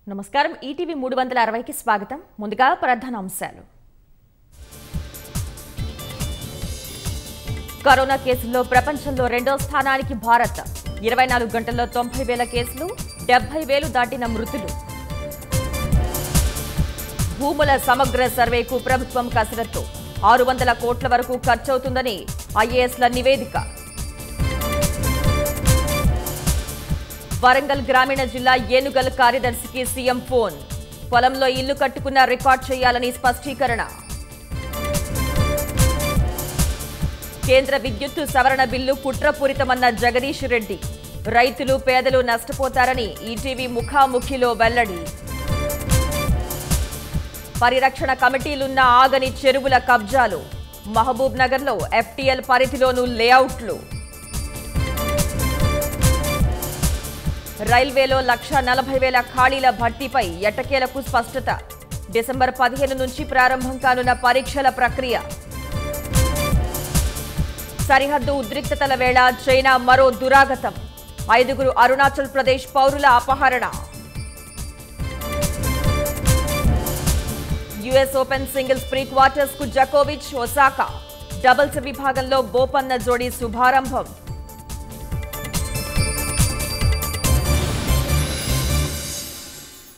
నమస్కారం ఈటీవీ మూడు వందల అరవైకి స్వాగతం ముందుగా ప్రధాన అంశాలు కరోనా కేసుల్లో ప్రపంచంలో రెండో స్థానానికి భారత్ ఇరవై నాలుగు గంటల్లో తొంభై వేల కేసులు డెబ్బై వేలు దాటిన మృతులు భూముల సమగ్ర సర్వేకు ప్రభుత్వం కసరత్తు ఆరు వందల కోట్ల వరకు ఖర్చవుతుందని ఐఏఎస్ల నివేదిక వరంగల్ గ్రామీణ జిల్లా ఏనుగల్ కార్యదర్శికి సీఎం ఫోన్ పొలంలో ఇల్లు కట్టుకున్న రికార్డ్ చేయాలని స్పష్టీకరణ కేంద్ర విద్యుత్తు సవరణ బిల్లు కుట్రపూరితమన్న జగదీష్ రెడ్డి రైతులు పేదలు నష్టపోతారని ఈటీవీ ముఖాముఖిలో వెల్లడి పరిరక్షణ కమిటీలున్న ఆగని చెరువుల కబ్జాలు మహబూబ్ నగర్లో ఎఫ్టీఎల్ పరిధిలోనూ లేఅవుట్లు రైల్వేలో లక్ష నలభై వేల ఖాళీల భర్తీపై ఎట్టకేలకు స్పష్టత డిసెంబర్ పదిహేను నుంచి ప్రారంభం కానున్న పరీక్షల ప్రక్రియ సరిహద్దు ఉద్రిక్తతల వేళ చైనా మరో దురాగతం ఐదుగురు అరుణాచల్ ప్రదేశ్ పౌరుల అపహరణ US open singles pre quarters కు జకోవిచ్ ఒసాకా డబుల్స్ విభాగంలో బోపన్న జోడీ శుభారంభం